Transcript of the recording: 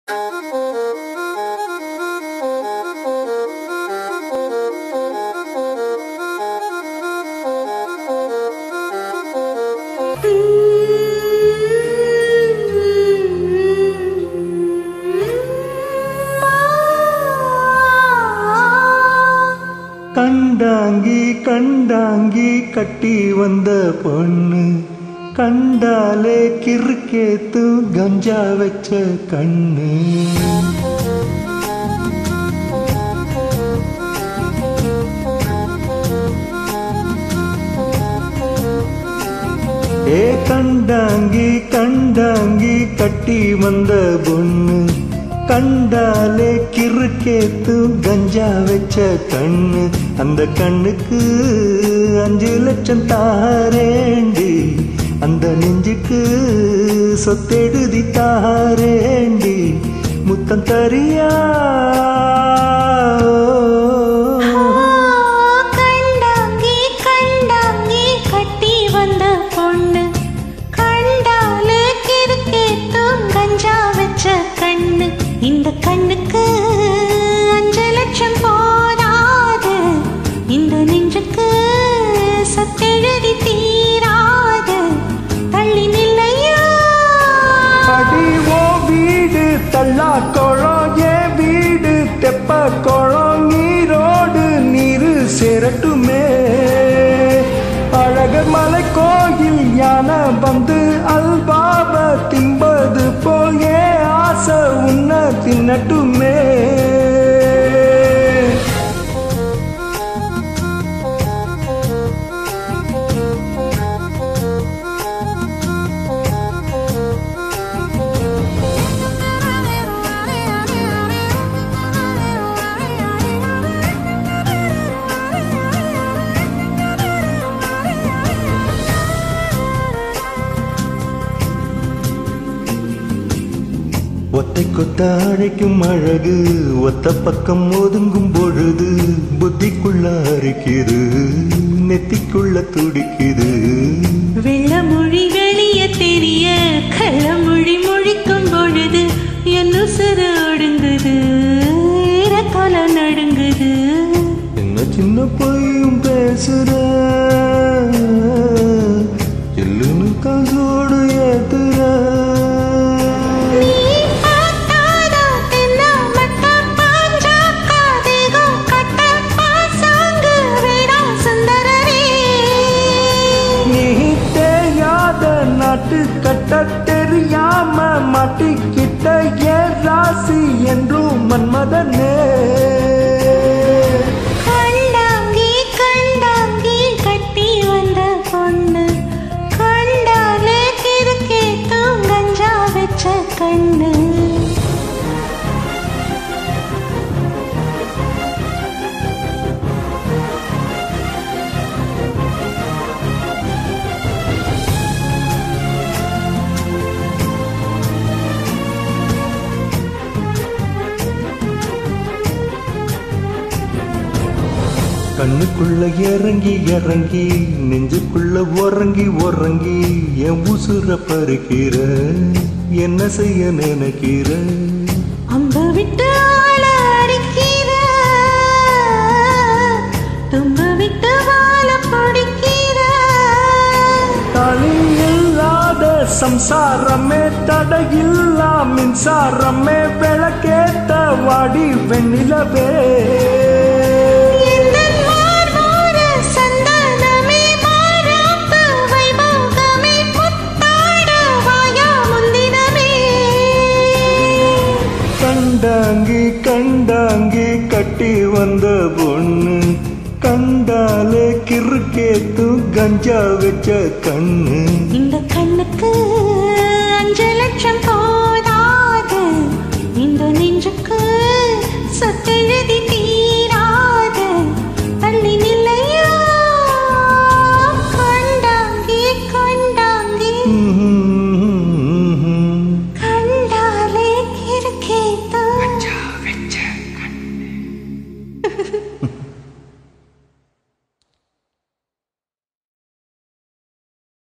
கண்டாங்கி கண்டாங்கி கட்டி வந்த பொண்ணு கண்டாலே கிறுக்கேத்து கஞ்சா வச்ச கண்ணு ஏ கண்டாங்கி கண்டாங்கி கட்டி வந்த பொண்ணு கண்டாலே கிறுக்கேத்து கஞ்சா வச்ச கண்ணு அந்த கண்ணுக்கு அஞ்சு லட்சம் தாரேண்டி அந்த நெஞ்சுக்கு சொத்தெழுதி தாரேண்டி முத்தம் தரியா கண்டாங்கி கண்டாங்கி கட்டி வந்த பொண்ணு கண்டாலே கிறுக்கேத்தும் கஞ்சா வச்ச கண்ணு இந்த கண்ணுக்கு அஞ்சு லட்சம் போதாது இந்த நெஞ்சுக்கு சத்தெழுதி தீராது தள்ளி நில்லையா அடி ஓ வீடு தள்ளா குளம் என் வீடு தெப்ப குளம் நீரோடு நீரு சேரட்டுமே அழகர் மலை கோயில் யானை வந்து அல்பாவ திம்பது போல் ஏன் ஆசை உன்னை தின்னட்டுமே ஒத்தை கொத்த அழைக்கும் அழகு ஒத்த பக்கம் ஒதுங்கும் பொழுது புத்திக்குள்ள அரிக்குது நெத்திக்குள்ள துடிக்குது வெள்ளமொழி வெளிய தெரிய கள்ளமொழி மொழிக்கும் பொழுது என் உசுறு ஒடுங்குது இறக்கொல நடுங்குது என்ன சின்ன பையும் பேசுற எல்லுன்னு காசோடு ஏத்துற நீ பார்த்தாதோ தென்னை மட்டம் பாஞ்சா காதேகம் கட்ட பாசாங்கு வேடா சுந்தரரே நீ தேயாத நாட்டு கட்ட தெரியாம மாட்டிக்கிட்ட ஏன் ராசி என்றும் மன்மதனே கண்டாங்கி கண்டாங்கி கட்டி வந்த பொண்ணு கண்டாலே கிறுக்கே கஞ்சா வச்ச கண்ணு கண்ணுக்குள்ள இறங்கி இறங்கி நெஞ்சுக்குள்ள உறங்கி உறங்கி என் உசுர பறிக்கிற என்ன செய்ய நினைக்கிற அம்ப விட்டு ஆள அடிக்கிற தும்ப விட்டு வாழ பிடிக்கிற தனி இல்லாத சம்சாரமே தடையில்லா மின்சாரமே விளக்கேத்த வாடி வெண்ணிலவே எந்தன் மார்போர சந்தனமே மாறாப்பு வைபோகமே புத்தாட வாயா முந்தினமே கண்டாங்கி கண்டாங்கி கட்டி வந்த பொண்ணு கண்டாலே கிறுக்கேத்து கஞ்சா வச்ச கண்ணு இந்த கண்ணுக்கு